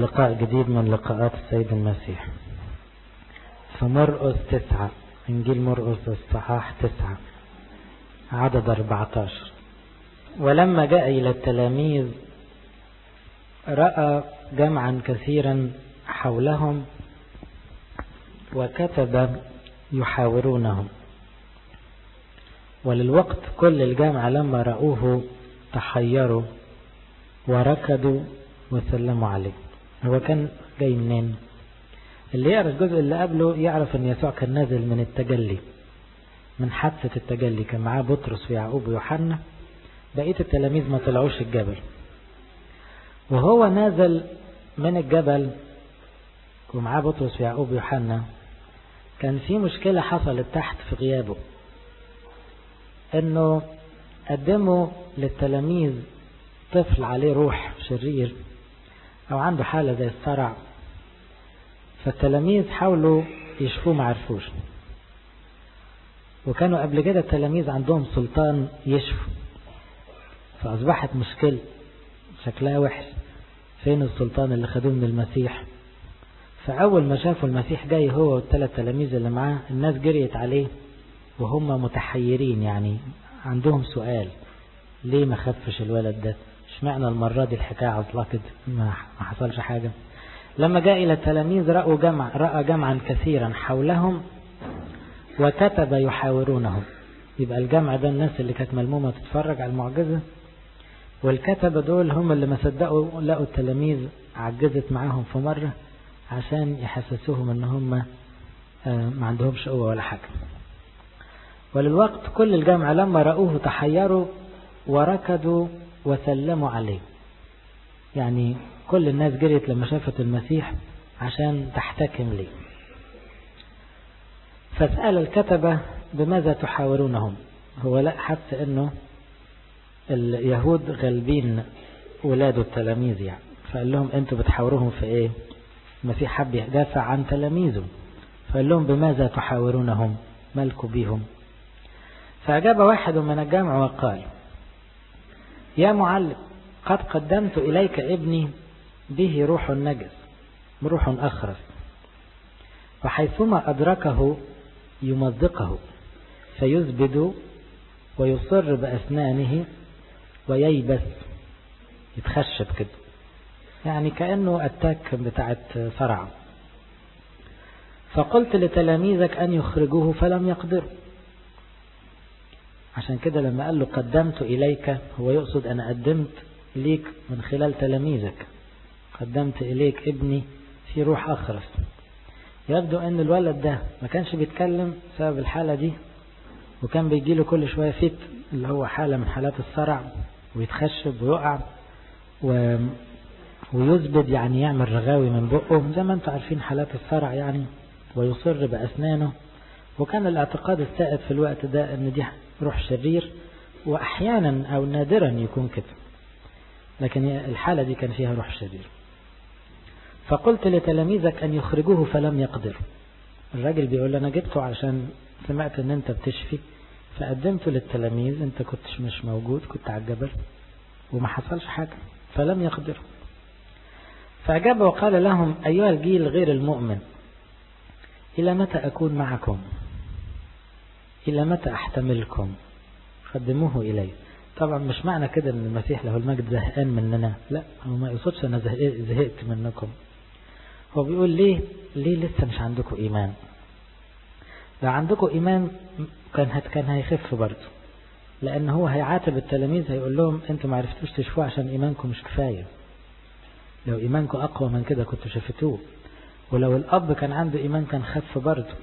لقاء جديد من لقاءات السيد المسيح فمرقس تسعة إنجيل مرقس الصحاح تسعة عدد 14 ولما جاء إلى التلاميذ رأى جمعا كثيرا حولهم وكتب يحاورونهم وللوقت كل الجامعة لما رأوه تحيروا وركضوا وسلموا عليه هو كان جاي منين اللي يقرأ الجزء اللي قبله يعرف ان يسوع كان نازل من التجلي من حادثة التجلي كان معاه بطرس ويعقوب ويوحنا بقية التلاميذ ما طلعوش الجبل وهو نازل من الجبل ومعاه بطرس ويعقوب ويوحنا كان في مشكلة حصلت تحت في غيابه انه قدموا للتلاميذ طفل عليه روح شرير او عنده حالة زي الصرع فالتلاميذ حاولوا يشفوه ما عرفوش وكانوا قبل كده التلاميذ عندهم سلطان يشفوا فأصبحت مشكلة شكلها وحش فين السلطان اللي خدوه من المسيح فأول ما شافوا المسيح جاي هو والثلاث تلاميذ اللي معاه الناس جريت عليه وهم متحيرين يعني عندهم سؤال ليه ما خفش الولد ده اشمعنى المرة دي الحكاية عطلة كده ما حصلش حاجة لما جاء إلى التلاميذ رأوا جمع رأى جمعا كثيرا حولهم وكتب يحاورونهم يبقى الجمع ده الناس اللي كانت ملمومة تتفرج على المعجزة والكتبة دول هم اللي ما صدقوا لقوا التلاميذ عجزت معاهم في مرة عشان يحسسوهم ان هم ما عندهمش قوة ولا حاجة وللوقت كل الجمع لما رأوه تحيروا وركضوا وسلموا عليه يعني كل الناس جريت لما شافت المسيح عشان تحتكم ليه فسأل الكتبة بماذا تحاورونهم هو لا حس انه اليهود غالبين ولاده التلاميذ يعني فقال لهم انتوا بتحاوروهم في ايه المسيح حب يدافع عن تلاميذه فقال لهم بماذا تحاورونهم مالكوا بيهم فأجاب واحد من الجمع وقال يا معلم قد قدمت إليك ابني به روح نجس روح أخرس وحيثما أدركه يمزقه فيزبد ويصر بأسنانه وييبس يتخشب كده يعني كأنه أتاك بتاعت صرع فقلت لتلاميذك أن يخرجوه فلم يقدروا عشان كده لما قال له قدمت إليك هو يقصد أنا قدمت ليك من خلال تلاميذك قدمت إليك ابني في روح أخرس يبدو أن الولد ده ما كانش بيتكلم بسبب الحالة دي وكان بيجي له كل شوية فت اللي هو حالة من حالات الصرع ويتخشب ويقع و... ويزبد يعني يعمل رغاوي من بقه زي ما انتم عارفين حالات الصرع يعني ويصر بأسنانه وكان الاعتقاد السائد في الوقت ده ان دي روح شرير واحيانا او نادرا يكون كده لكن الحالة دي كان فيها روح شرير فقلت لتلاميذك ان يخرجوه فلم يقدروا الراجل بيقول انا جبته عشان سمعت ان انت بتشفي فقدمته للتلاميذ انت كنتش مش موجود كنت على الجبل وما حصلش حاجة فلم يقدروا فأجاب وقال لهم أيها الجيل غير المؤمن إلى متى أكون معكم إلى متى أحتملكم قدموه إلي طبعا مش معنى كده أن المسيح له المجد زهقان مننا لا هو ما يقصدش أنا زهقت منكم هو بيقول ليه ليه لسه مش عندكم إيمان لو عندكم إيمان كان هت كان هيخف برضه لأن هو هيعاتب التلاميذ هيقول لهم أنتوا ما عرفتوش تشفوه عشان إيمانكم مش كفاية لو إيمانكم أقوى من كده كنتوا شفتوه ولو الأب كان عنده إيمان كان خف برضه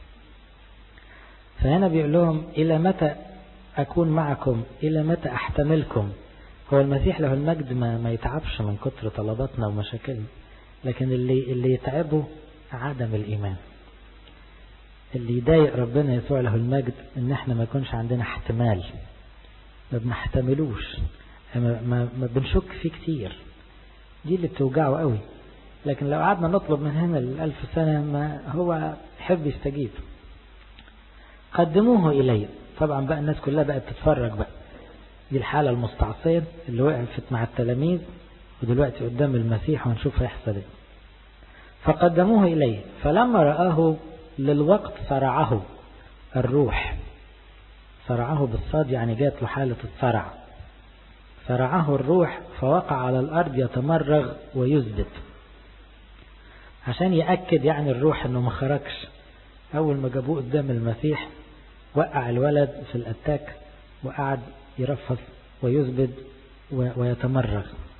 فهنا بيقول لهم إلى متى أكون معكم إلى متى أحتملكم هو المسيح له المجد ما, ما يتعبش من كتر طلباتنا ومشاكلنا لكن اللي, اللي يتعبه عدم الإيمان اللي يضايق ربنا يسوع له المجد ان احنا ما يكونش عندنا احتمال ما بنحتملوش ما, ما, ما بنشك فيه كتير دي اللي بتوجعه قوي لكن لو قعدنا نطلب من هنا الألف سنة ما هو يحب يستجيب قدموه إلي طبعا بقى الناس كلها بقت تتفرج بقى دي الحالة المستعصية اللي وقفت مع التلاميذ ودلوقتي قدام المسيح ونشوف هيحصل ايه فقدموه إليه فلما رآه للوقت صرعه الروح صرعه بالصاد يعني جات له حالة الصرع صرعه الروح فوقع على الأرض يتمرغ ويثبت عشان يأكد يعني الروح انه ما خرجش اول ما جابوه قدام المسيح وقع الولد في الاتاك وقعد يرفض ويثبت ويتمرغ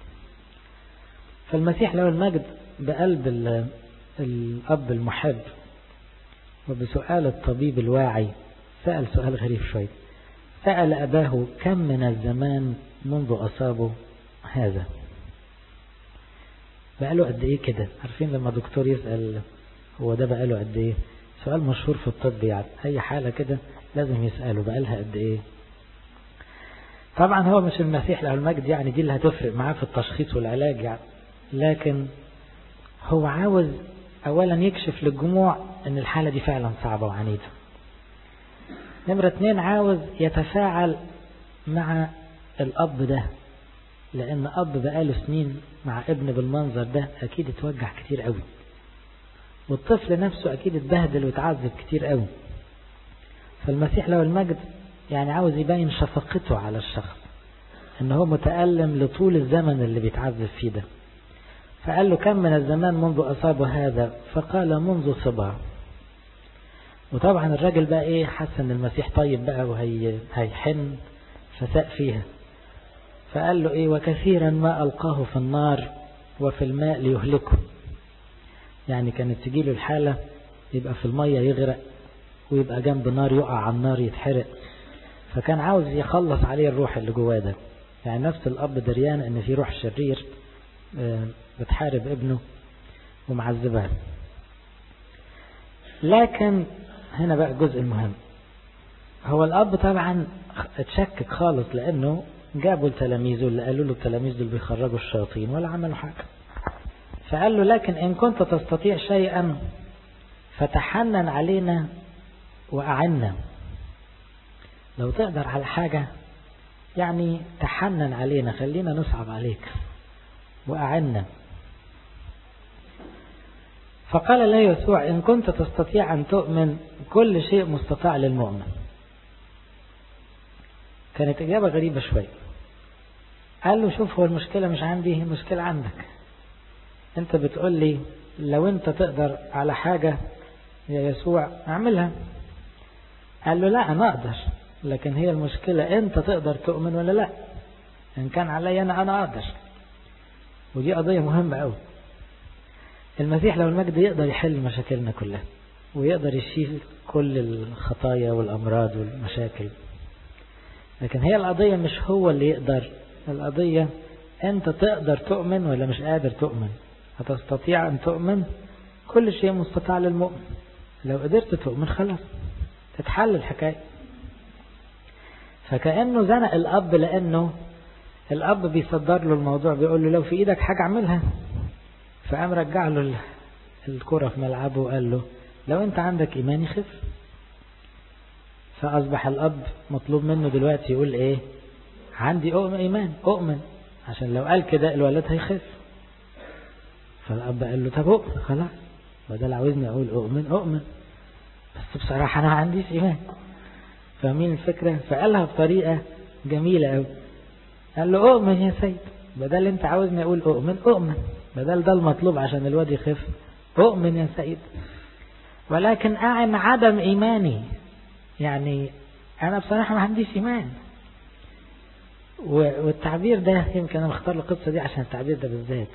فالمسيح له المجد بقلب الأب المحب وبسؤال الطبيب الواعي سأل سؤال غريب شوي سأل أباه كم من الزمان منذ أصابه هذا بقاله قد ايه كده عارفين لما دكتور يسأل هو ده بقاله قد ايه سؤال مشهور في الطب يعني اي حالة كده لازم يسأله بقالها قد ايه طبعا هو مش المسيح له المجد يعني دي اللي هتفرق معاه في التشخيص والعلاج يعني لكن هو عاوز اولا يكشف للجموع ان الحالة دي فعلا صعبة وعنيدة نمرة اتنين عاوز يتفاعل مع الاب ده لان اب بقاله سنين مع ابن بالمنظر ده اكيد اتوجع كتير قوي والطفل نفسه اكيد اتبهدل واتعذب كتير قوي فالمسيح له المجد يعني عاوز يبين شفقته على الشخص ان هو متألم لطول الزمن اللي بيتعذب فيه ده فقال له كم من الزمان منذ أصابه هذا فقال منذ صبا وطبعا الراجل بقى ايه حس ان المسيح طيب بقى وهيحن فساء فيها فقال له ايه وكثيرا ما ألقاه في النار وفي الماء ليهلكه يعني كانت تجيله الحالة يبقى في المية يغرق ويبقى جنب نار يقع على النار يتحرق فكان عاوز يخلص عليه الروح اللي جواه ده يعني نفس الأب دريان ان في روح شرير بتحارب ابنه ومعذبها لكن هنا بقى الجزء المهم هو الأب طبعا اتشكك خالص لأنه جابوا التلاميذ اللي قالوا له التلاميذ دول بيخرجوا الشياطين ولا عملوا حاجة فقال له لكن إن كنت تستطيع شيئا فتحنن علينا وأعنا لو تقدر على حاجة يعني تحنن علينا خلينا نصعب عليك وأعنا فقال لا يسوع إن كنت تستطيع أن تؤمن كل شيء مستطاع للمؤمن كانت إجابة غريبة شوية قال له شوف هو المشكلة مش عندي المشكلة عندك انت بتقول لي لو انت تقدر على حاجة يا يسوع اعملها قال له لا انا اقدر لكن هي المشكلة انت تقدر تؤمن ولا لا ان كان علي انا انا اقدر ودي قضية مهمة قوي المسيح لو المجد يقدر يحل مشاكلنا كلها ويقدر يشيل كل الخطايا والامراض والمشاكل لكن هي القضية مش هو اللي يقدر القضية انت تقدر تؤمن ولا مش قادر تؤمن هتستطيع ان تؤمن كل شيء مستطاع للمؤمن لو قدرت تؤمن خلاص تتحل الحكاية فكأنه زنق الأب لأنه الأب بيصدر له الموضوع بيقول له لو في إيدك حاجة اعملها فقام رجع له الكرة في ملعبه وقال له لو أنت عندك إيمان يخف فأصبح الأب مطلوب منه دلوقتي يقول إيه عندي أؤمن إيمان أؤمن عشان لو قال كده الولد هيخف فالأب قال له طب أؤمن خلاص بدل عاوزني أقول أؤمن أؤمن بس بصراحة أنا ما عنديش إيمان فاهمين الفكرة فقالها بطريقة جميلة أوي قال له أؤمن يا سيد بدل أنت عاوزني أقول أؤمن أؤمن بدل ده المطلوب عشان الواد يخف أؤمن يا سيد ولكن أعن عدم إيماني يعني أنا بصراحة ما عنديش إيمان والتعبير ده يمكن أنا مختار القصة دي عشان التعبير ده بالذات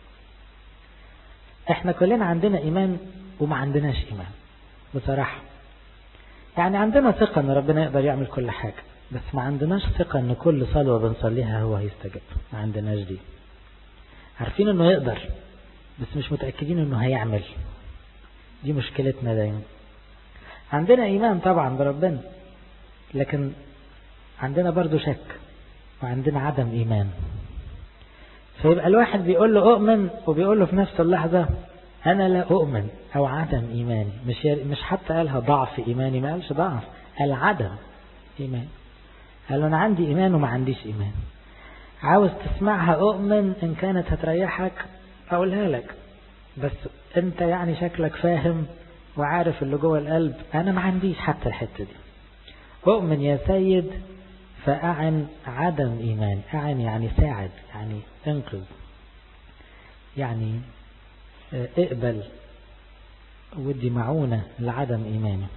احنا كلنا عندنا إيمان وما عندناش إيمان بصراحة يعني عندنا ثقة ان ربنا يقدر يعمل كل حاجة بس ما عندناش ثقة ان كل صلوة بنصليها هو هيستجب ما عندناش دي عارفين انه يقدر بس مش متأكدين انه هيعمل دي مشكلتنا دايما عندنا ايمان طبعا بربنا لكن عندنا برضو شك وعندنا عدم ايمان فيبقى الواحد بيقول له اؤمن وبيقول له في نفس اللحظة أنا لا أؤمن أو عدم إيماني مش مش حتى قالها ضعف إيماني ما قالش ضعف قال عدم إيمان قال أنا عندي إيمان وما عنديش إيمان عاوز تسمعها أؤمن إن كانت هتريحك أقولها لك بس أنت يعني شكلك فاهم وعارف اللي جوه القلب أنا ما عنديش حتى الحتة دي أؤمن يا سيد فأعن عدم إيمان أعن يعني ساعد يعني انقذ يعني اقبل ودي معونة لعدم إيمانه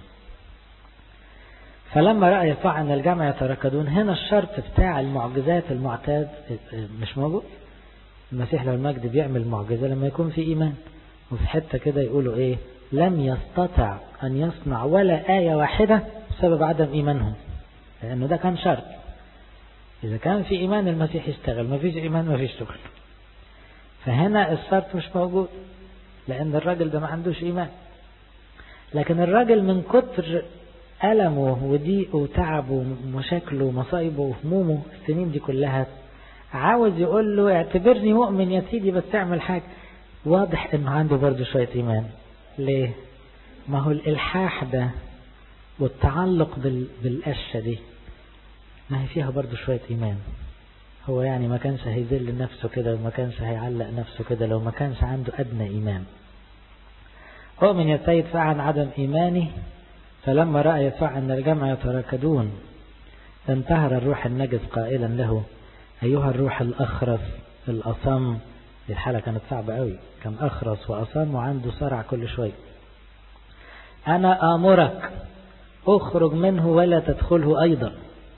فلما رأى يسوع أن الجمع يتركضون هنا الشرط بتاع المعجزات المعتاد مش موجود المسيح لو المجد بيعمل معجزة لما يكون في إيمان وفي حتة كده يقولوا إيه لم يستطع أن يصنع ولا آية واحدة بسبب عدم إيمانهم لأنه ده كان شرط إذا كان في إيمان المسيح يشتغل ما فيش إيمان ما فيش شغل فهنا الشرط مش موجود لأن الراجل ده ما عندوش إيمان لكن الراجل من كتر ألمه وضيقه وتعبه ومشاكله ومصايبه وهمومه السنين دي كلها عاوز يقول له اعتبرني مؤمن يا سيدي بس اعمل حاجة واضح انه عنده برضه شوية ايمان ليه ما هو الالحاح ده والتعلق بال... بالقشة دي ما هي فيها برضه شوية ايمان هو يعني ما كانش هيذل نفسه كده وما كانش هيعلق نفسه كده لو ما كانش عنده أدنى إيمان أؤمن يا سيد فعن عدم إيماني فلما رأى يسوع أن الجمع يتراكدون انتهر الروح النجس قائلا له أيها الروح الأخرس الأصم الحالة كانت صعبة قوي كان أخرس وأصم وعنده صرع كل شوية أنا آمرك اخرج منه ولا تدخله أيضا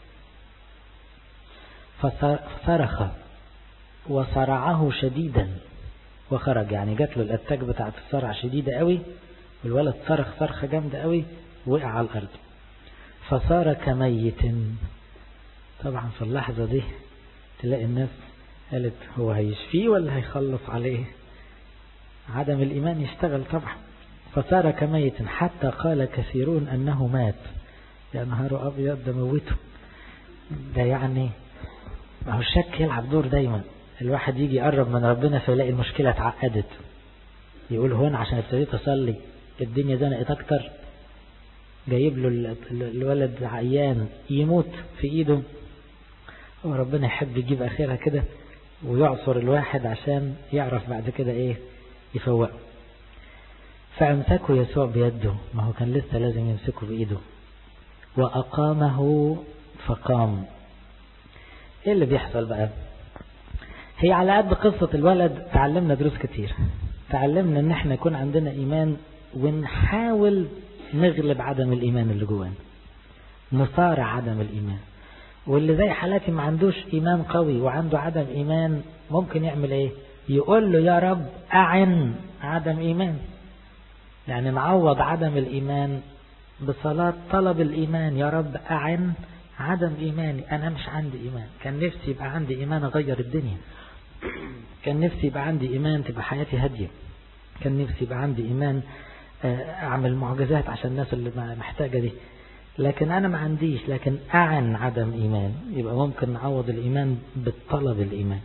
فصرخ وصرعه شديدا وخرج يعني جات له الاتاك بتاعت الصرع شديدة قوي والولد صرخ صرخة جامدة قوي وقع على الأرض فصار كميت طبعا في اللحظة دي تلاقي الناس قالت هو هيشفيه ولا هيخلص عليه عدم الإيمان يشتغل طبعا فصار كميت حتى قال كثيرون أنه مات يا نهار أبيض ده موته ده يعني ما هو الشك يلعب دور دايما الواحد يجي يقرب من ربنا فيلاقي المشكلة اتعقدت يقول هون عشان ابتديت أصلي الدنيا زنقت أكتر جايب له الولد عيان يموت في إيده وربنا يحب يجيب آخرها كده ويعصر الواحد عشان يعرف بعد كده إيه يفوقه فأمسكه يسوع بيده ما هو كان لسه لازم يمسكه بإيده وأقامه فقام ايه اللي بيحصل بقى هي على قد قصة الولد تعلمنا دروس كتير تعلمنا ان احنا يكون عندنا ايمان ونحاول نغلب عدم الايمان اللي جوانا نصارع عدم الايمان واللي زي حالاتي ما عندوش ايمان قوي وعنده عدم ايمان ممكن يعمل ايه يقول له يا رب اعن عدم ايمان يعني نعوض عدم الايمان بصلاة طلب الايمان يا رب اعن عدم إيماني أنا مش عندي إيمان كان نفسي يبقى عندي إيمان أغير الدنيا كان نفسي يبقى عندي إيمان تبقى حياتي هادية كان نفسي يبقى عندي إيمان أعمل معجزات عشان الناس اللي محتاجة دي لكن أنا ما عنديش لكن أعن عدم إيمان يبقى ممكن نعوض الإيمان بالطلب الإيمان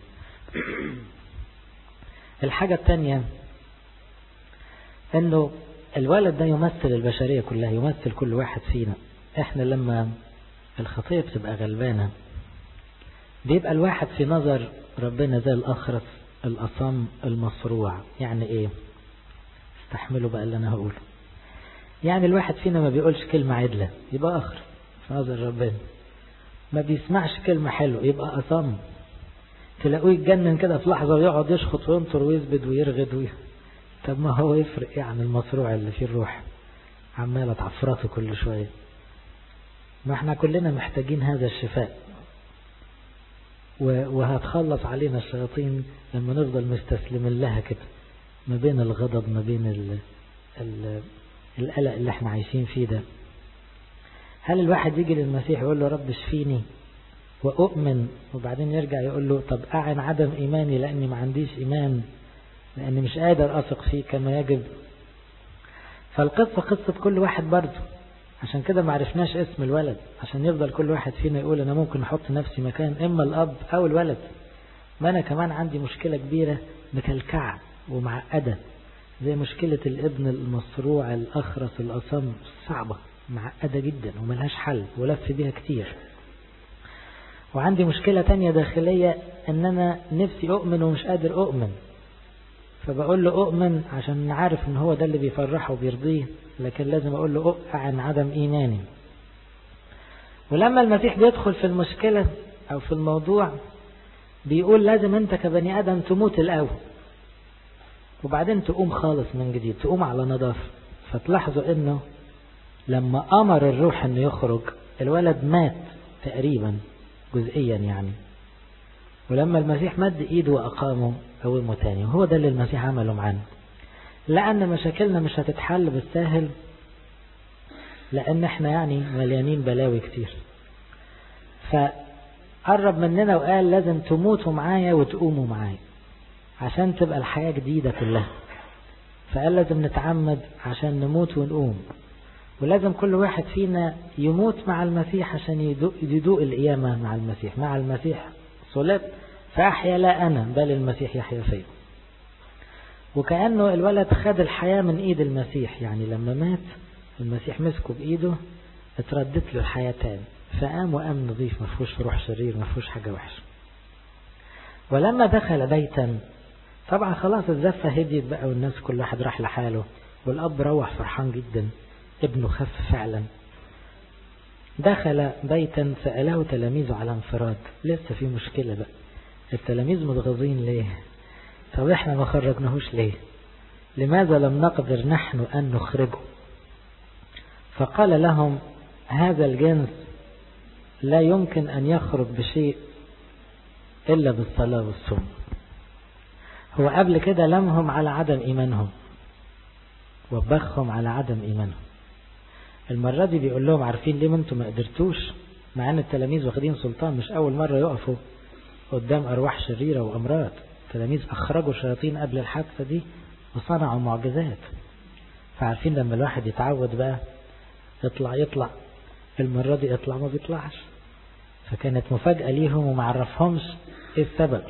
الحاجة الثانية أنه الولد ده يمثل البشرية كلها يمثل كل واحد فينا احنا لما الخطية بتبقى غلبانة بيبقى الواحد في نظر ربنا زي الأخرس الأصم المصروع يعني ايه استحملوا بقى اللي انا هقوله يعني الواحد فينا ما بيقولش كلمة عدلة يبقى أخرس في نظر ربنا ما بيسمعش كلمة حلوة يبقى أصم تلاقوه يتجنن كده في لحظة ويقعد يشخط وينطر ويثبت ويرغد وي... طب ما هو يفرق يعني المصروع اللي فيه الروح عمالة تعفرته كل شوية ما احنا كلنا محتاجين هذا الشفاء وهتخلص علينا الشياطين لما نفضل مستسلمين لها كده ما بين الغضب ما بين ال ال القلق اللي احنا عايشين فيه ده هل الواحد يجي للمسيح يقول له رب اشفيني وأؤمن وبعدين يرجع يقول له طب أعن عدم إيماني لأني ما عنديش إيمان لأني مش قادر أثق فيه كما يجب فالقصة قصة كل واحد برضه عشان كده ما عرفناش اسم الولد عشان يفضل كل واحد فينا يقول أنا ممكن أحط نفسي مكان إما الأب أو الولد ما أنا كمان عندي مشكلة كبيرة مكلكعة ومعقدة زي مشكلة الابن المصروع الأخرس الأصم صعبة معقدة جدا وملهاش حل ولف بيها كتير وعندي مشكلة تانية داخلية ان انا نفسي اؤمن ومش قادر اؤمن فبقول له اؤمن عشان عارف ان هو ده اللي بيفرحه وبيرضيه لكن لازم اقول له اقع عن عدم ايماني ولما المسيح بيدخل في المشكلة او في الموضوع بيقول لازم انت كبني ادم تموت الاول وبعدين تقوم خالص من جديد تقوم على نظافة فتلاحظوا انه لما امر الروح انه يخرج الولد مات تقريبا جزئيا يعني ولما المسيح مد ايده واقامه قومه تاني وهو ده اللي المسيح عمله معانا لان مشاكلنا مش هتتحل بالساهل لان احنا يعني مليانين بلاوي كتير فقرب مننا وقال لازم تموتوا معايا وتقوموا معايا عشان تبقى الحياة جديدة كلها فقال لازم نتعمد عشان نموت ونقوم ولازم كل واحد فينا يموت مع المسيح عشان يدوق, يدوق القيامة مع المسيح مع المسيح صلب فأحيا لا أنا بل المسيح يحيا فيا وكأنه الولد خد الحياة من إيد المسيح يعني لما مات المسيح مسكه بإيده اتردت له الحياة تاني فقام وقام نظيف ما فيهوش روح شرير ما فيهوش حاجة وحشة ولما دخل بيتا طبعا خلاص الزفة هديت بقى والناس كل واحد راح لحاله والأب روح فرحان جدا ابنه خف فعلا دخل بيتا سأله تلاميذه على انفراد لسه في مشكلة بقى التلاميذ متغاظين ليه طب احنا ما خرجناهوش ليه لماذا لم نقدر نحن أن نخرجه فقال لهم هذا الجنس لا يمكن أن يخرج بشيء إلا بالصلاة والصوم هو قبل كده لمهم على عدم إيمانهم وبخهم على عدم إيمانهم المرة دي بيقول لهم عارفين ليه ما انتم ما قدرتوش مع ان التلاميذ واخدين سلطان مش اول مرة يقفوا قدام ارواح شريرة وامراض التلاميذ اخرجوا الشياطين قبل الحادثة دي وصنعوا معجزات فعارفين لما الواحد يتعود بقى يطلع يطلع المرة دي يطلع ما بيطلعش فكانت مفاجأة ليهم وما عرفهمش ايه السبب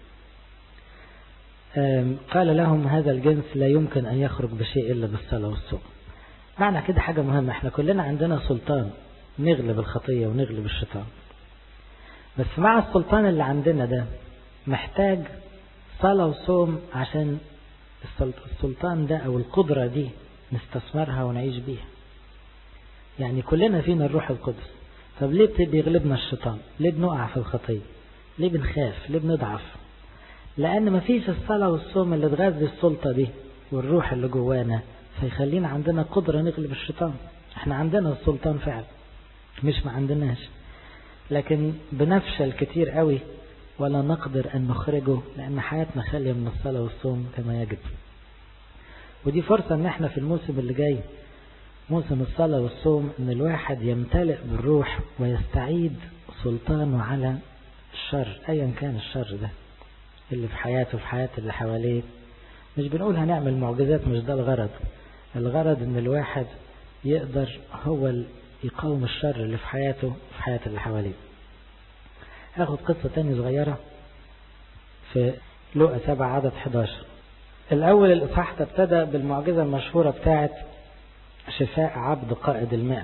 قال لهم هذا الجنس لا يمكن أن يخرج بشيء إلا بالصلاة والصوم معنى كده حاجة مهمة احنا كلنا عندنا سلطان نغلب الخطية ونغلب الشيطان بس مع السلطان اللي عندنا ده محتاج صلاة وصوم عشان السلطان ده أو القدرة دي نستثمرها ونعيش بيها يعني كلنا فينا الروح القدس طب ليه بيغلبنا الشيطان ليه بنقع في الخطية ليه بنخاف ليه بنضعف لأن مفيش الصلاة والصوم اللي تغذي السلطة دي والروح اللي جوانا فيخلينا عندنا قدرة نغلب الشيطان احنا عندنا السلطان فعلا مش ما عندناش لكن بنفشل كتير قوي ولا نقدر أن نخرجه لأن حياتنا خالية من الصلاة والصوم كما يجب ودي فرصة ان احنا في الموسم اللي جاي موسم الصلاة والصوم ان الواحد يمتلئ بالروح ويستعيد سلطانه على الشر ايا كان الشر ده اللي في حياته في حياة اللي حواليه مش بنقول هنعمل معجزات مش ده الغرض الغرض ان الواحد يقدر هو يقاوم الشر اللي في حياته في حياة اللي حواليه هاخد قصة تاني صغيرة في لقى سبع عدد 11 الأول الإصحاح ابتدى بالمعجزة المشهورة بتاعت شفاء عبد قائد الماء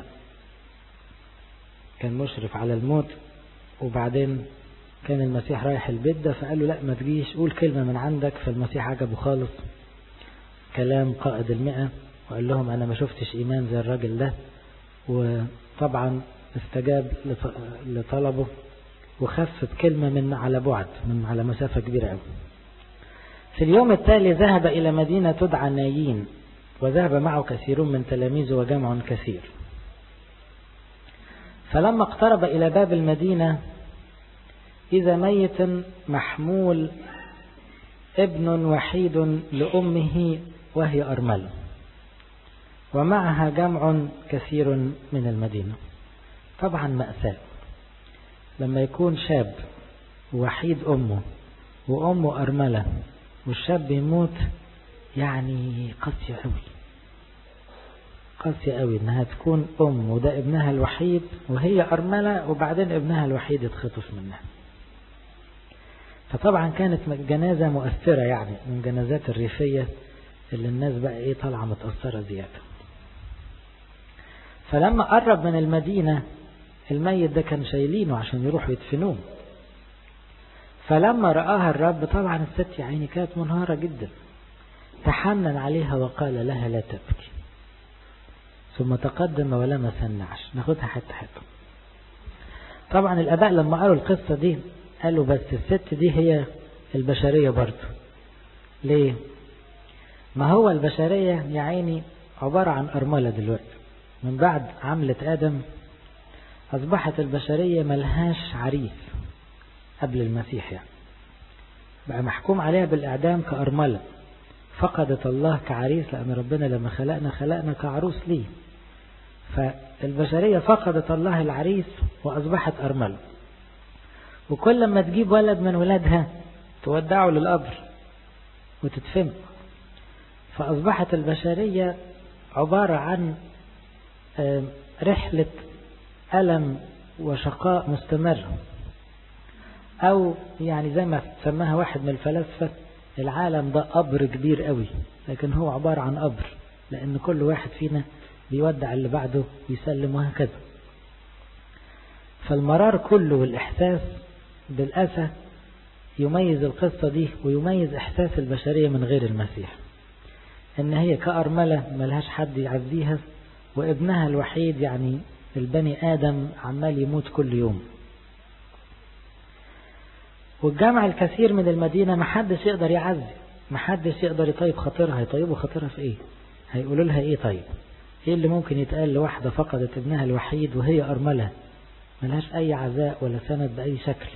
كان مشرف على الموت وبعدين كان المسيح رايح البيت ده فقال له لا ما تجيش قول كلمة من عندك فالمسيح عجبه خالص كلام قائد المئة وقال لهم أنا ما شفتش إيمان زي الراجل ده وطبعا استجاب لطلبه وخف بكلمة من على بعد من على مسافة كبيرة قوي في اليوم التالي ذهب إلى مدينة تدعى نايين وذهب معه كثيرون من تلاميذه وجمع كثير فلما اقترب إلى باب المدينة إذا ميت محمول ابن وحيد لأمه وهي أرمل ومعها جمع كثير من المدينة طبعا مأساة لما يكون شاب وحيد أمه وأمه أرملة والشاب يموت يعني قاسية قوي قاسية قوي انها تكون ام وده ابنها الوحيد وهي ارملة وبعدين ابنها الوحيد يتخطف منها فطبعا كانت جنازة مؤثرة يعني من جنازات الريفية اللي الناس بقى ايه طالعة متأثرة زيادة فلما قرب من المدينة الميت ده كان شايلينه عشان يروحوا يدفنوه فلما رآها الرب طبعا الست يا عيني كانت منهارة جدا تحنن عليها وقال لها لا تبكي ثم تقدم ولمس النعش ناخدها حتى حتى طبعا الآباء لما قالوا القصة دي قالوا بس الست دي هي البشرية برضه ليه ما هو البشرية يا عيني عبارة عن أرملة دلوقتي من بعد عملة آدم أصبحت البشرية ملهاش عريس قبل المسيح يعني بقى محكوم عليها بالإعدام كأرملة فقدت الله كعريس لأن ربنا لما خلقنا خلقنا كعروس ليه فالبشرية فقدت الله العريس وأصبحت أرملة وكل ما تجيب ولد من ولادها تودعه للقبر وتدفنه فأصبحت البشرية عبارة عن رحلة ألم وشقاء مستمر أو يعني زي ما سماها واحد من الفلاسفة العالم ده قبر كبير قوي لكن هو عبارة عن قبر لأن كل واحد فينا بيودع اللي بعده ويسلم وهكذا فالمرار كله والإحساس بالأسى يميز القصة دي ويميز إحساس البشرية من غير المسيح إن هي كأرملة ملهاش حد يعزيها وابنها الوحيد يعني البني آدم عمال يموت كل يوم والجامع الكثير من المدينة محدش يقدر يعزي محدش يقدر يطيب خاطرها يطيبوا خاطرها في ايه هيقولوا لها ايه طيب ايه اللي ممكن يتقال لواحدة فقدت ابنها الوحيد وهي أرملة ملهاش اي عزاء ولا سند بأي شكل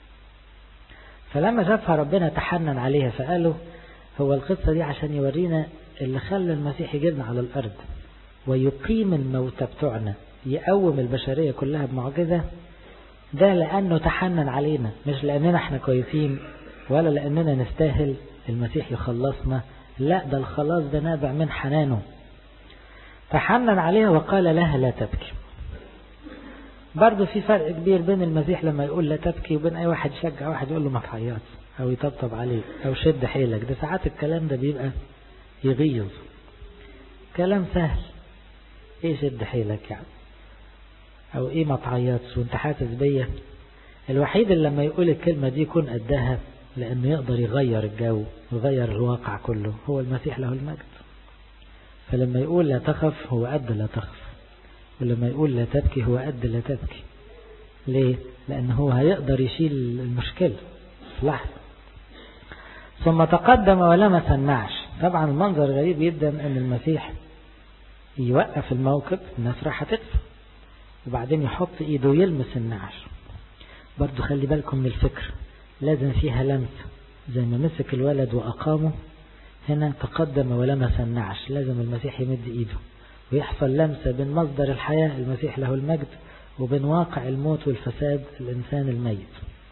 فلما شافها ربنا تحنن عليها فقالوا هو القصة دي عشان يورينا اللي خلى المسيح يجيبنا على الأرض ويقيم الموتى بتوعنا يقوم البشرية كلها بمعجزة ده لأنه تحنن علينا مش لأننا احنا كويسين ولا لأننا نستاهل المسيح يخلصنا لا ده الخلاص ده نابع من حنانه تحنن عليها وقال لها لا تبكي برضه في فرق كبير بين المسيح لما يقول لا تبكي وبين أي واحد يشجع واحد يقول له ما تعيطش أو يطبطب عليه أو شد حيلك ده ساعات الكلام ده بيبقى يغيظ كلام سهل ايه شد حيلك يعني او ايه ما تعيطش وانت حاسس بيا الوحيد اللي لما يقول الكلمة دي يكون قدها لانه يقدر يغير الجو ويغير الواقع كله هو المسيح له المجد فلما يقول لا تخف هو قد لا تخف ولما يقول لا تبكي هو قد لا تبكي ليه لان هو هيقدر يشيل المشكلة في لحظة ثم تقدم ولمس النعش طبعا المنظر غريب جدا ان المسيح يوقف الموكب الناس راح تقف وبعدين يحط ايده ويلمس النعش برضو خلي بالكم من الفكر لازم فيها لمس زي ما مسك الولد وأقامه هنا تقدم ولمس النعش لازم المسيح يمد ايده ويحصل لمسة بين مصدر الحياة المسيح له المجد وبين واقع الموت والفساد الإنسان الميت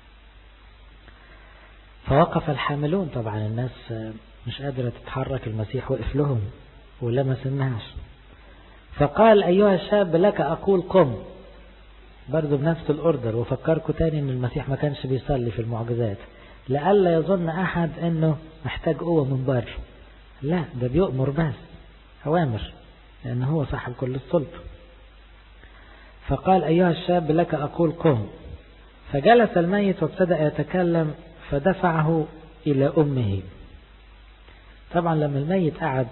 فوقف الحاملون طبعا الناس مش قادرة تتحرك المسيح وقف لهم ولمس النعش فقال أيها الشاب لك أقول قم برضو بنفس الأوردر وفكركم تاني أن المسيح ما كانش بيصلي في المعجزات لألا يظن أحد أنه محتاج قوة من بره لا ده بيؤمر بس أوامر لأنه هو صاحب كل السلطة فقال أيها الشاب لك أقول قم فجلس الميت وابتدأ يتكلم فدفعه إلى أمه طبعا لما الميت قعد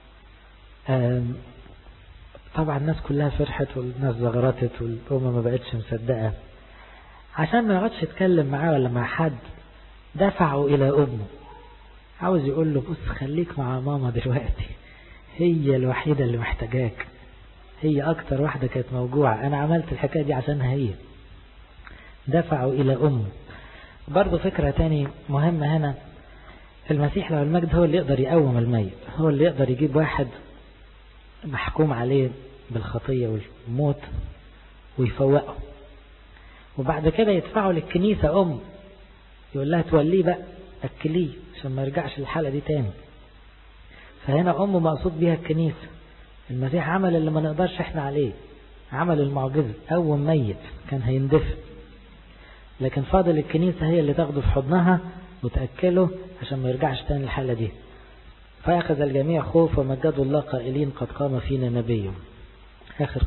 طبعا الناس كلها فرحت والناس زغرتت والأمة ما بقتش مصدقة عشان ما يقعدش يتكلم معاه ولا مع حد دفعه إلى أمه عاوز يقول له بص خليك مع ماما دلوقتي هي الوحيدة اللي محتاجاك هي أكتر واحدة كانت موجوعة أنا عملت الحكاية دي عشانها هي دفعه إلى أمه برضه فكرة تاني مهمة هنا المسيح له المجد هو اللي يقدر يقوم الميت هو اللي يقدر يجيب واحد محكوم عليه بالخطية والموت ويفوقه وبعد كده يدفعه للكنيسة أم يقول لها توليه بقى أكليه عشان ما يرجعش الحالة دي تاني فهنا أم مقصود بيها الكنيسة المسيح عمل اللي ما نقدرش احنا عليه عمل المعجزة أول ميت كان هيندفن لكن فاضل الكنيسة هي اللي تاخده في حضنها وتأكله عشان ما يرجعش تاني الحالة دي فأخذ الجميع خوف ومجدوا الله قائلين قد قام فينا نبي آخر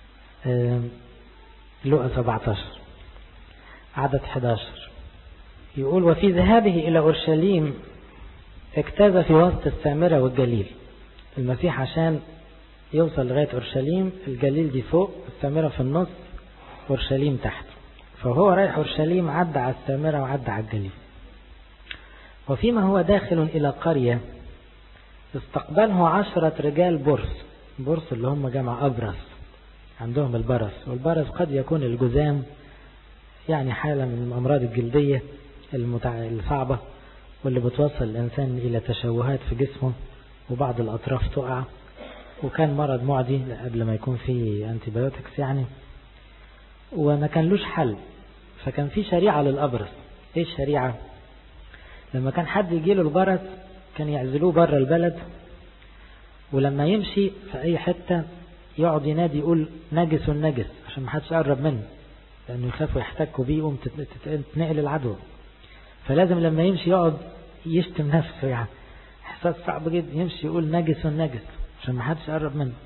قسم لقى 17 عدد 11 يقول وفي ذهابه إلى أورشليم اجتاز في وسط السامرة والجليل المسيح عشان يوصل لغاية أورشليم الجليل دي فوق السامرة في النص أورشليم تحت فهو رايح أورشليم عدى على السامرة وعدى على الجليل وفيما هو داخل إلى قرية استقبله عشرة رجال برص برص اللي هم جمع أبرص عندهم البرص والبرص قد يكون الجزام يعني حالة من الأمراض الجلدية الصعبة واللي بتوصل الإنسان إلى تشوهات في جسمه وبعض الأطراف تقع وكان مرض معدي قبل ما يكون فيه أنتيبيوتكس يعني وما كان لوش حل فكان في شريعة للأبرص إيه الشريعة لما كان حد يجيله البرص كان يعزلوه بره البلد ولما يمشي في أي حتة يقعد ينادي يقول نجس النجس عشان ما حدش يقرب منه لأنه يخافوا يحتكوا بيه يقوم تتنقل العدوى فلازم لما يمشي يقعد يشتم نفسه يعني إحساس صعب جدا يمشي يقول نجس النجس عشان ما حدش يقرب منه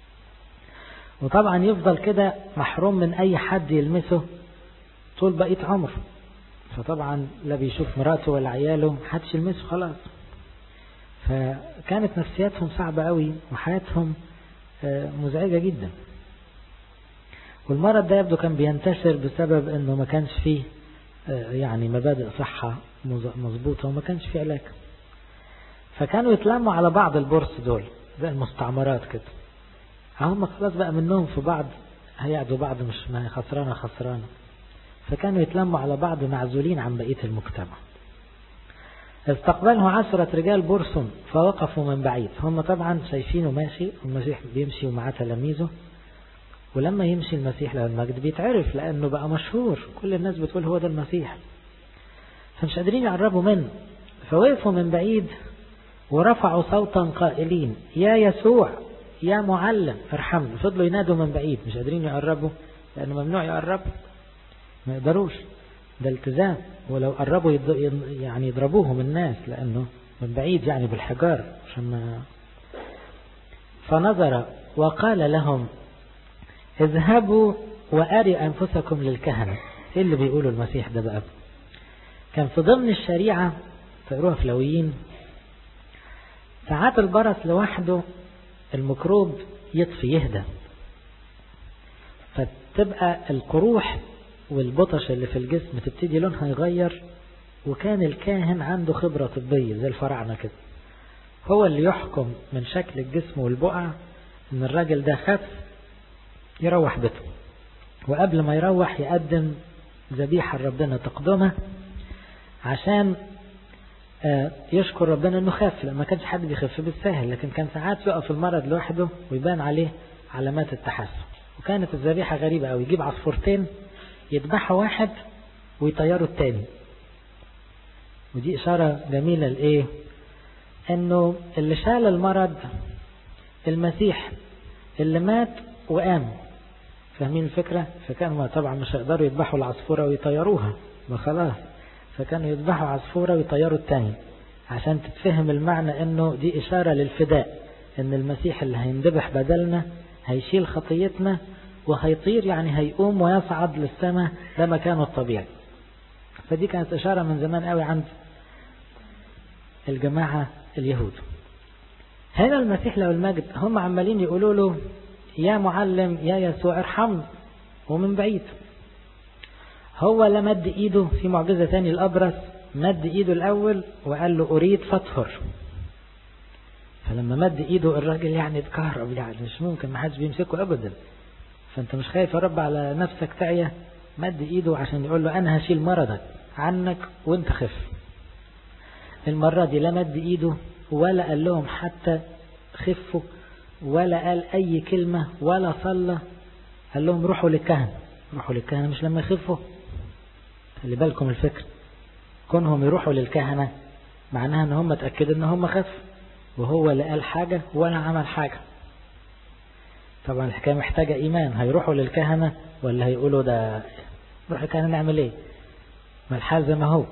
وطبعا يفضل كده محروم من أي حد يلمسه طول بقية عمره فطبعا لا بيشوف مراته ولا عياله محدش يلمسه خلاص فكانت نفسياتهم صعبة قوي وحياتهم مزعجة جدا والمرض ده يبدو كان بينتشر بسبب انه ما كانش فيه يعني مبادئ صحة مظبوطة وما كانش فيه علاج فكانوا يتلموا على بعض البورس دول زي المستعمرات كده هم خلاص بقى منهم في بعض هيعدوا بعض مش ما خسرانة خسرانة فكانوا يتلموا على بعض معزولين عن بقية المجتمع استقبله عشرة رجال برص فوقفوا من بعيد هم طبعا شايفينه ماشي المسيح بيمشي ومعاه تلاميذه ولما يمشي المسيح له المجد بيتعرف لأنه بقى مشهور كل الناس بتقول هو ده المسيح فمش قادرين يقربوا منه فوقفوا من بعيد ورفعوا صوتا قائلين يا يسوع يا معلم ارحمنا فضلوا ينادوا من بعيد مش قادرين يقربوا لأنه ممنوع يقربوا ما يقدروش ده التزام ولو قربوا يض... يعني يضربوهم الناس لأنه من بعيد يعني بالحجار عشان ما فنظر وقال لهم اذهبوا وأري أنفسكم للكهنة ايه اللي بيقولوا المسيح ده بقى كان في ضمن الشريعة تقروها في لويين ساعات البرص لوحده الميكروب يطفي يهدى فتبقى القروح والبطش اللي في الجسم تبتدي لونها يغير وكان الكاهن عنده خبرة طبية زي الفراعنة كده هو اللي يحكم من شكل الجسم والبقع ان الراجل ده خف يروح بيته وقبل ما يروح يقدم ذبيحة لربنا تقدمه عشان يشكر ربنا انه خف لما كانش حد بيخف بالسهل لكن كان ساعات يقف المرض لوحده ويبان عليه علامات التحسن وكانت الذبيحة غريبة أو يجيب عصفورتين يذبحوا واحد ويطيروا التاني ودي إشارة جميلة لإيه إنه اللي شال المرض المسيح اللي مات وقام فاهمين الفكرة فكانوا طبعا مش هيقدروا يذبحوا العصفورة ويطيروها ما خلاص فكانوا يذبحوا عصفورة ويطيروا التاني عشان تتفهم المعنى انه دي اشارة للفداء ان المسيح اللي هيندبح بدلنا هيشيل خطيتنا وهيطير يعني هيقوم ويصعد للسماء ده مكانه الطبيعي فدي كانت اشارة من زمان قوي عند الجماعة اليهود هنا المسيح له المجد هم عمالين يقولوا له يا معلم يا يسوع ارحمنا ومن بعيد هو لا مد ايده في معجزة تاني الابرص مد ايده الاول وقال له اريد فاطهر فلما مد ايده الراجل يعني اتكهرب يعني مش ممكن ما حدش بيمسكه ابدا فانت مش خايف يا رب على نفسك تعية مد ايده عشان يقول له انا هشيل مرضك عنك وانت خف المرة دي لا مد ايده ولا قال لهم حتى خفوا ولا قال اي كلمة ولا صلى قال لهم روحوا للكهنة روحوا للكهنة مش لما يخفوا خلي بالكم الفكر كونهم يروحوا للكهنة معناها ان هم اتأكدوا ان هم خف وهو لا قال حاجة ولا عمل حاجة طبعا الحكاية محتاجة ايمان هيروحوا للكهنة ولا هيقولوا ده نروح للكهنة نعمل ايه ما الحال زي ما هو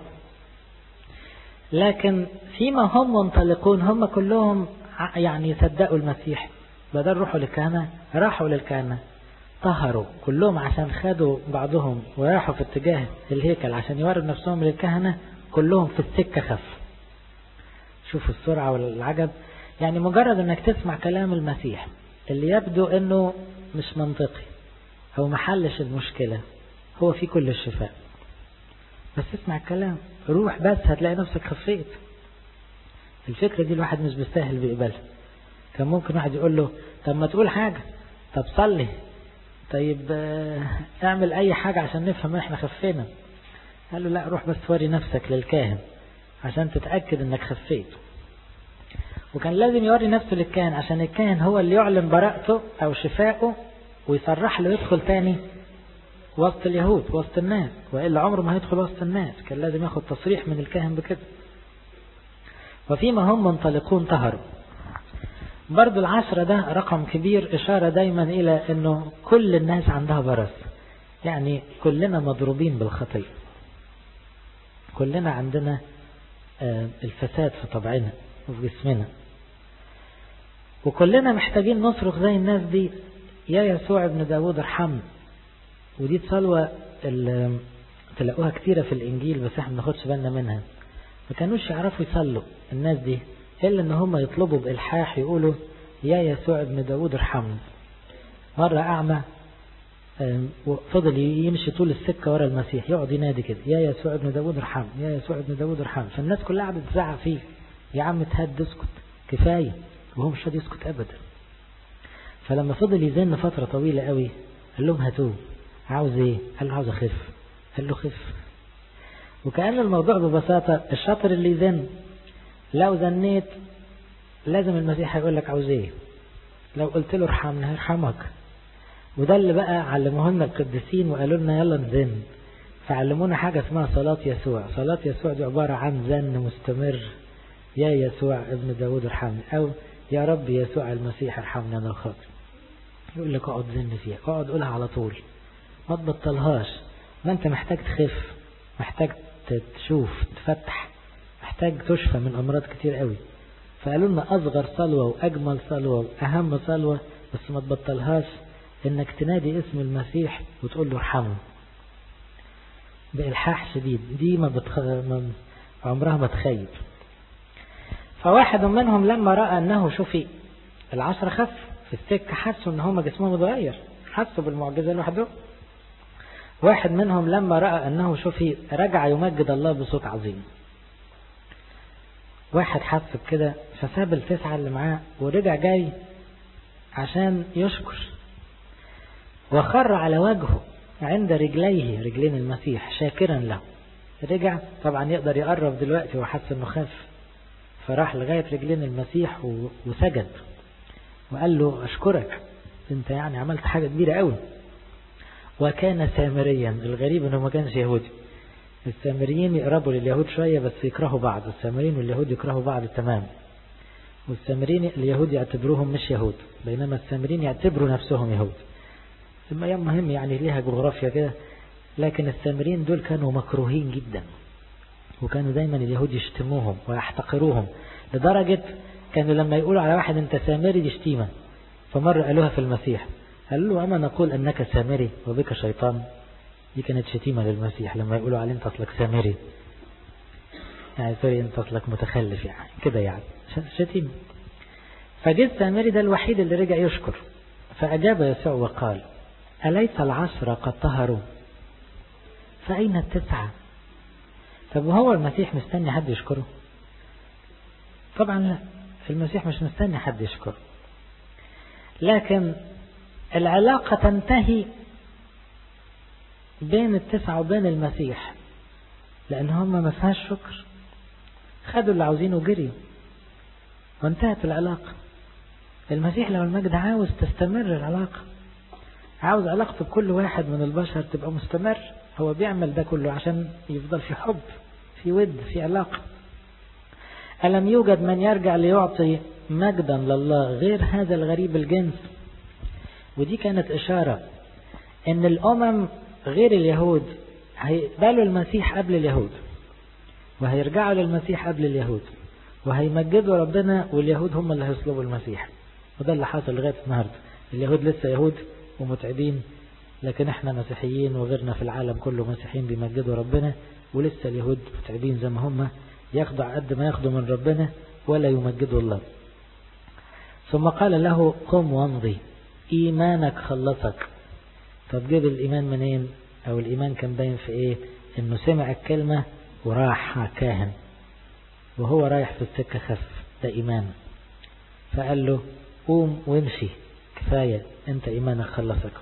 لكن فيما هم منطلقون هم كلهم يعني صدقوا المسيح بدل روحوا للكهنة راحوا للكهنة طهروا كلهم عشان خدوا بعضهم وراحوا في اتجاه الهيكل عشان يوروا نفسهم للكهنة كلهم في السكة خف شوفوا السرعة والعجب يعني مجرد انك تسمع كلام المسيح اللي يبدو انه مش منطقي او محلش المشكلة هو في كل الشفاء بس اسمع الكلام روح بس هتلاقي نفسك خفيت الفكرة دي الواحد مش بيستاهل بيقبلها كان ممكن واحد يقول له طب ما تقول حاجة طب صلي طيب اعمل اي حاجة عشان نفهم احنا خفينا قال له لا روح بس وري نفسك للكاهن عشان تتأكد انك خفيت وكان لازم يوري نفسه للكاهن عشان الكاهن هو اللي يعلن براءته او شفائه ويصرح له يدخل تاني وسط اليهود وسط الناس وإلا عمره ما هيدخل وسط الناس كان لازم ياخد تصريح من الكاهن بكده وفيما هم منطلقون طهروا برضو العشرة ده رقم كبير إشارة دايما إلى أنه كل الناس عندها برص يعني كلنا مضروبين بالخطية كلنا عندنا الفساد في طبعنا وفي جسمنا وكلنا محتاجين نصرخ زي الناس دي يا يسوع ابن داود ارحمنا ودي صلوة تلاقوها كتيرة في الإنجيل بس احنا ما ناخدش بالنا منها ما كانوش يعرفوا يصلوا الناس دي إلا إن هم يطلبوا بإلحاح يقولوا يا يسوع ابن داود ارحمنا مرة أعمى فضل يمشي طول السكة ورا المسيح يقعد ينادي كده يا يسوع ابن داود ارحمنا يا يسوع ابن داود ارحمنا فالناس كلها قعدت تزعق فيه يا عم تهد اسكت كفاية وهو مش راضي يسكت أبدا فلما فضل يزن فترة طويلة قوي قال لهم هاتوه عاوز ايه قال له عاوز اخف قال له خف وكأن الموضوع ببساطة الشاطر اللي يزن لو زنيت لازم المسيح هيقول لك عاوز ايه لو قلت له ارحمنا هيرحمك وده اللي بقى علموه لنا القديسين وقالوا لنا يلا نزن فعلمونا حاجة اسمها صلاة يسوع صلاة يسوع دي عبارة عن زن مستمر يا يسوع ابن داود ارحمني او يا رب يسوع المسيح ارحمني انا الخاطئ يقول لك اقعد زن فيها اقعد قولها على طول ما تبطلهاش ما انت محتاج تخف محتاج تشوف تفتح محتاج تشفى من امراض كتير قوي فقالوا لنا اصغر صلوة واجمل صلوة واهم صلوة بس ما تبطلهاش انك تنادي اسم المسيح وتقول له ارحمه بإلحاح شديد دي ما, بتخ... ما عمرها ما تخيب فواحد منهم لما رأى أنه شفي العشرة خف في السكة حسوا أن هم جسمهم اتغير حسوا بالمعجزة لوحده واحد منهم لما رأى أنه شفي رجع يمجد الله بصوت عظيم واحد حس بكده فساب التسعة اللي معاه ورجع جاي عشان يشكر وخر على وجهه عند رجليه رجلين المسيح شاكرا له رجع طبعا يقدر يقرب دلوقتي وحس انه خاف فراح لغاية رجلين المسيح وسجد وقال له اشكرك انت يعني عملت حاجة كبيرة قوي وكان سامريا الغريب انه ما كانش يهودي السامريين يقربوا لليهود شوية بس يكرهوا بعض السامريين واليهود يكرهوا بعض تمام والسامريين اليهود يعتبروهم مش يهود بينما السامريين يعتبروا نفسهم يهود الميام مهم يعني ليها جغرافيا كده لكن السامريين دول كانوا مكروهين جدا وكانوا دايما اليهود يشتموهم ويحتقروهم لدرجة كانوا لما يقولوا على واحد انت سامري دي شتيمة فمرة قالوها في المسيح قال له أما نقول أنك سامري وبك شيطان دي كانت شتيمة للمسيح لما يقولوا عليه انت أصلك سامري يعني سوري انت أصلك متخلف يعني كده يعني شتيمة فجه السامري ده الوحيد اللي رجع يشكر فأجاب يسوع وقال أليس العشرة قد طهروا فأين التسعة طب وهو المسيح مستني حد يشكره طبعا لا المسيح مش مستني حد يشكره لكن العلاقة تنتهي بين التسعة وبين المسيح لأن هم ما فيهاش شكر خدوا اللي عاوزينه وجريوا وانتهت العلاقة المسيح لو المجد عاوز تستمر العلاقة عاوز علاقته بكل واحد من البشر تبقى مستمر هو بيعمل ده كله عشان يفضل في حب في ود في علاقة ألم يوجد من يرجع ليعطي مجدا لله غير هذا الغريب الجنس ودي كانت إشارة أن الأمم غير اليهود هيقبلوا المسيح قبل اليهود وهيرجعوا للمسيح قبل اليهود وهيمجدوا ربنا واليهود هم اللي هيصلبوا المسيح وده اللي حصل لغاية النهاردة اليهود لسه يهود ومتعبين لكن احنا مسيحيين وغيرنا في العالم كله مسيحيين بيمجدوا ربنا ولسه اليهود متعبين زي ما هم ياخدوا على قد ما ياخدوا من ربنا ولا يمجدوا الله ثم قال له قم وامضي ايمانك خلصك طب جيب الايمان منين او الايمان كان باين في ايه انه سمع الكلمة وراح كاهن وهو رايح في السكة خف ده ايمان فقال له قوم وامشي كفاية انت ايمانك خلصك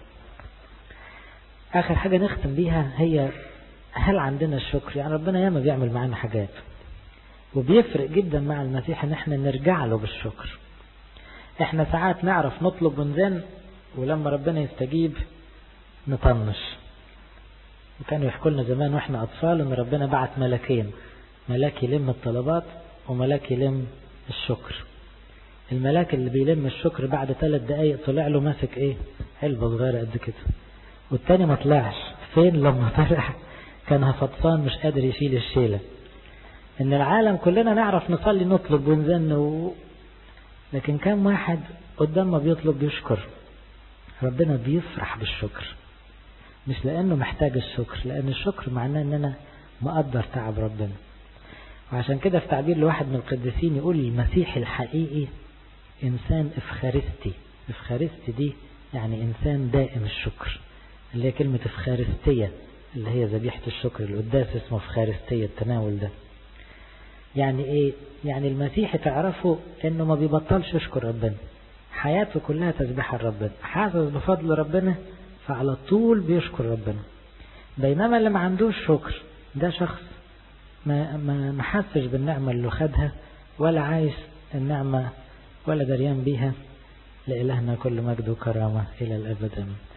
اخر حاجة نختم بيها هي هل عندنا الشكر يعني ربنا ياما بيعمل معانا حاجات وبيفرق جدا مع المسيح ان احنا نرجع له بالشكر احنا ساعات نعرف نطلب ونزن ولما ربنا يستجيب نطنش وكانوا يحكوا لنا زمان واحنا اطفال ان ربنا بعت ملكين ملاك يلم الطلبات وملاك يلم الشكر الملاك اللي بيلم الشكر بعد ثلاث دقايق طلع له ماسك ايه علبة صغيرة قد كده والتاني ما طلعش فين لما طلع كان فطسان مش قادر يشيل الشيلة ان العالم كلنا نعرف نصلي نطلب ونزن و... لكن كم واحد قدام ما بيطلب بيشكر ربنا بيفرح بالشكر مش لانه محتاج الشكر لان الشكر معناه ان انا مقدر تعب ربنا وعشان كده في تعبير لواحد من القديسين يقول المسيح الحقيقي انسان افخارستي افخارستي دي يعني انسان دائم الشكر اللي هي كلمة افخارستية اللي هي ذبيحة الشكر القداس اسمه افخارستية التناول ده يعني ايه يعني المسيح تعرفه انه ما بيبطلش يشكر ربنا حياته كلها تسبيح ربنا حاسس بفضل ربنا فعلى طول بيشكر ربنا بينما اللي ما عندوش شكر ده شخص ما ما ما حسش بالنعمة اللي خدها ولا عايش النعمة ولا دريان بيها لإلهنا كل مجد وكرامة إلى الأبد